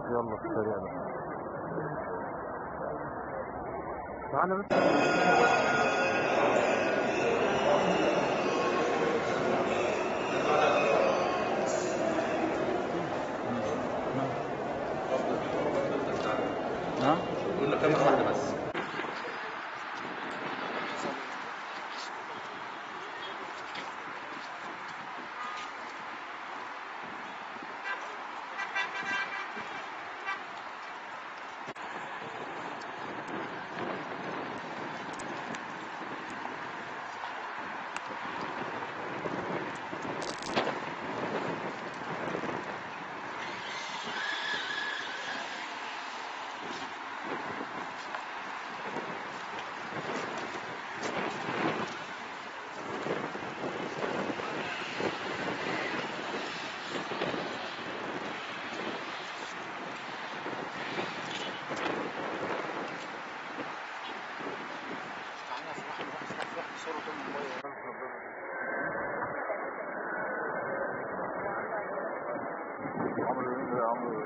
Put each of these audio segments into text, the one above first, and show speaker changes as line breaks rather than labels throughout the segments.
يلا في السريع بقى تعالى بس نعم
قلنا كاميرا واحده بس
عمرو يا عمرو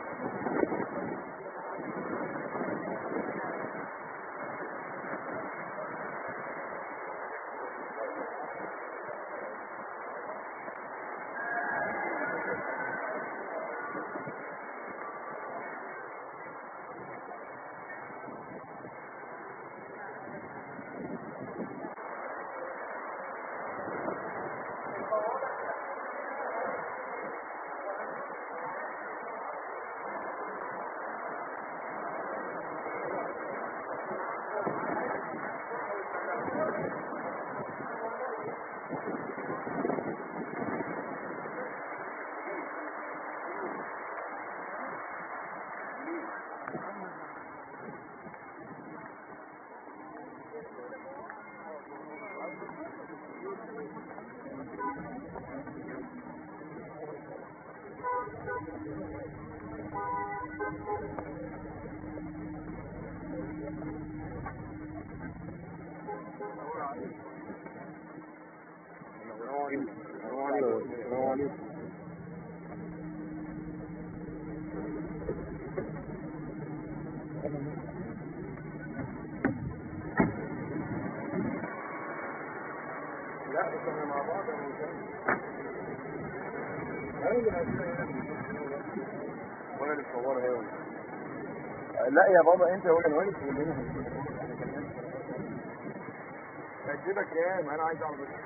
لا كنا مع بعض انا وسام وانا اللي مصورها هي لا يا بابا انت ولا وانا اللي هجيبك كام انا عايز اعرف بس